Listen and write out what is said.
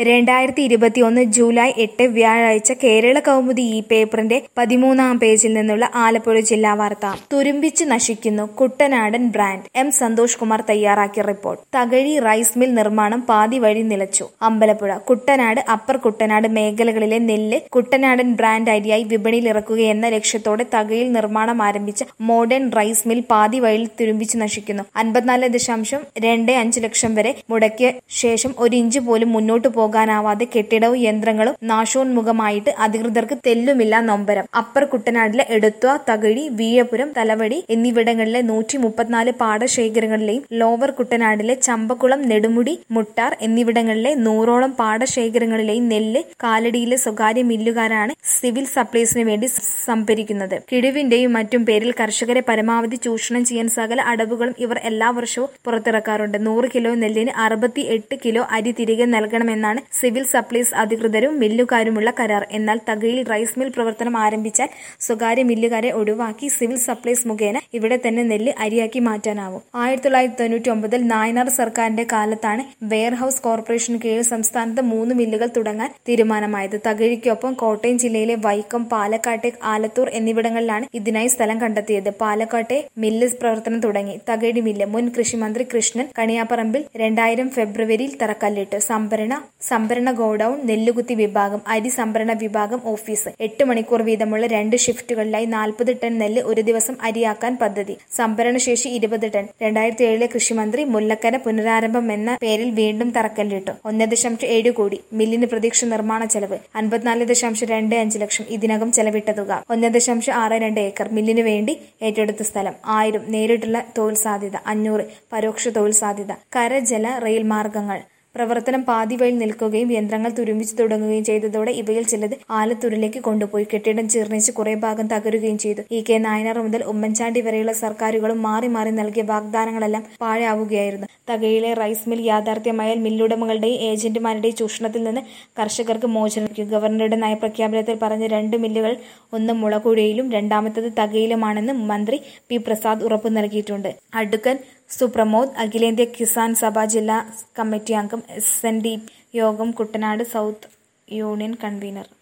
രണ്ടായിരത്തി ഇരുപത്തിയൊന്ന് ജൂലൈ എട്ട് വ്യാഴാഴ്ച കേരള കൗമുദി ഈ പേപ്പറിന്റെ പതിമൂന്നാം പേജിൽ നിന്നുള്ള ആലപ്പുഴ ജില്ലാ വാർത്ത തുരുമ്പിച്ച് നശിക്കുന്നു കുട്ടനാടൻ ബ്രാൻഡ് എം സന്തോഷ് കുമാർ തയ്യാറാക്കിയ റിപ്പോർട്ട് തകഴി റൈസ് മിൽ നിർമ്മാണം പാതി വഴി നിലച്ചു അമ്പലപ്പുഴ കുട്ടനാട് അപ്പർ കുട്ടനാട് മേഖലകളിലെ നെല്ല് കുട്ടനാടൻ ബ്രാൻഡ് അരിയായി വിപണിയിൽ ഇറക്കുകയെന്ന ലക്ഷ്യത്തോടെ തകഴിയിൽ നിർമ്മാണം ആരംഭിച്ച മോഡേൺ റൈസ് മിൽ പാതി വഴിയിൽ തുരുമ്പിച്ച് നശിക്കുന്നു അൻപത്തിനാല് ദശാംശം രണ്ട് അഞ്ച് ലക്ഷം വരെ മുടക്കിയ ശേഷം ഒരു ഇഞ്ച് പോലും മുന്നോട്ട് പോകാനാവാതെ കെട്ടിടവും യന്ത്രങ്ങളും നാശോന്മുഖമായിട്ട് അധികൃതർക്ക് തെല്ലുമില്ല നൊമ്പരം അപ്പർ കുട്ടനാട്ടിലെ എടുത്വ തകഴി വീഴപുരം തലവടി എന്നിവിടങ്ങളിലെ നൂറ്റി മുപ്പത്തിനാല് പാടശേഖരങ്ങളിലെയും ലോവർ കുട്ടനാടിലെ ചമ്പക്കുളം നെടുമുടി മുട്ടാർ എന്നിവിടങ്ങളിലെ നൂറോളം പാടശേഖരങ്ങളിലെയും നെല്ല് കാലടിയിലെ സ്വകാര്യ മില്ലുകാരാണ് സിവിൽ സപ്ലൈസിന് വേണ്ടി സംഭരിക്കുന്നത് കിഴിവിന്റെയും മറ്റും പേരിൽ കർഷകരെ പരമാവധി ചൂഷണം ചെയ്യാൻ സകല അടവുകളും ഇവർ എല്ലാ വർഷവും പുറത്തിറക്കാറുണ്ട് നൂറ് കിലോ നെല്ലിന് അറുപത്തി എട്ട് കിലോ അരി തിരികെ നൽകണമെന്നാണ് സിവിൽ സപ്ലൈസ് അധികൃതരും മില്ലുകാരുമുള്ള കരാർ എന്നാൽ തകഴിയിൽ റൈസ് മിൽ പ്രവർത്തനം ആരംഭിച്ചാൽ സ്വകാര്യ മില്ലുകാരെ ഒഴിവാക്കി സിവിൽ സപ്ലൈസ് മുഖേന ഇവിടെ തന്നെ നെല്ല് അരിയാക്കി മാറ്റാനാവും ആയിരത്തി തൊള്ളായിരത്തി തൊണ്ണൂറ്റി ഒമ്പതിൽ നായനാർ സർക്കാരിന്റെ കാലത്താണ് വെയർഹൌസ് കോർപ്പറേഷന് കീഴിൽ സംസ്ഥാനത്ത് മൂന്ന് മില്ലുകൾ തുടങ്ങാൻ തീരുമാനമായത് തകഴിക്കൊപ്പം കോട്ടയം ജില്ലയിലെ വൈക്കം പാലക്കാട്ടെ ആലത്തൂർ എന്നിവിടങ്ങളിലാണ് ഇതിനായി സ്ഥലം കണ്ടെത്തിയത് പാലക്കാട്ടെ മില്ല് പ്രവർത്തനം തുടങ്ങി തകഴി മില്ല് മുൻ കൃഷിമന്ത്രി കൃഷ്ണൻ കണിയാപ്പറമ്പിൽ രണ്ടായിരം ഫെബ്രുവരിയിൽ തറക്കല്ലിട്ട് സംഭരണ സംഭരണ ഗോഡൌൺ നെല്ലുകുത്തി വിഭാഗം അരി സംഭരണ വിഭാഗം ഓഫീസ് എട്ട് മണിക്കൂർ വീതമുള്ള രണ്ട് ഷിഫ്റ്റുകളിലായി നാൽപ്പത് ടൺ നെല്ല് ഒരു ദിവസം അരിയാക്കാൻ പദ്ധതി സംഭരണശേഷി ഇരുപത് ടൺ രണ്ടായിരത്തി ഏഴിലെ കൃഷിമന്ത്രി മുല്ലക്കര പുനരാരംഭം എന്ന പേരിൽ വീണ്ടും തറക്കല്ലിട്ടു ഒന്ന് ദശാംശം ഏഴ് കോടി മില്ലിന് പ്രതീക്ഷ നിർമ്മാണ ചെലവ് അൻപത്തിനാല് ദശാംശം രണ്ട് അഞ്ച് ലക്ഷം ഇതിനകം ചെലവിട്ട തുക ഒന്ന് ദശാംശം ആറ് രണ്ട് ഏക്കർ മില്ലിന് വേണ്ടി ഏറ്റെടുത്ത സ്ഥലം ആയിരം നേരിട്ടുള്ള തൊഴിൽ സാധ്യത അഞ്ഞൂറ് പരോക്ഷ തൊഴിൽ സാധ്യത കര ജല റെയിൽ മാർഗങ്ങൾ പ്രവർത്തനം പാതി വഴി നിൽക്കുകയും യന്ത്രങ്ങൾ തുരുമ്പിച്ചു തുടങ്ങുകയും ചെയ്തതോടെ ഇവയിൽ ചിലത് ആലത്തൂരിലേക്ക് കൊണ്ടുപോയി കെട്ടിടം ജീർണിച്ച് കുറെ ഭാഗം തകരുകയും ചെയ്തു ഇ കെ നായനാർ മുതൽ ഉമ്മൻചാണ്ടി വരെയുള്ള സർക്കാരുകളും മാറി മാറി നൽകിയ വാഗ്ദാനങ്ങളെല്ലാം പാഴാവുകയായിരുന്നു തകഴിയിലെ റൈസ് മിൽ യാഥാർത്ഥ്യമായാൽ മില്ലുടമകളുടെയും ഏജന്റുമാരുടെയും ചൂഷണത്തിൽ നിന്ന് കർഷകർക്ക് മോചനം ലഭിക്കും ഗവർണറുടെ നയപ്രഖ്യാപനത്തിൽ പറഞ്ഞ രണ്ട് മില്ലുകൾ ഒന്ന് മുളകുഴിയിലും രണ്ടാമത്തത് തകയിലുമാണെന്ന് മന്ത്രി പി പ്രസാദ് ഉറപ്പു നൽകിയിട്ടുണ്ട് അടുക്കൻ സുപ്രമോദ് അഖിലേന്ത്യാ കിസാൻ സഭ ജില്ലാ കമ്മിറ്റി അംഗം എസ് എൻ ഡി യോഗം കുട്ടനാട് സൗത്ത് യൂണിയൻ കൺവീനർ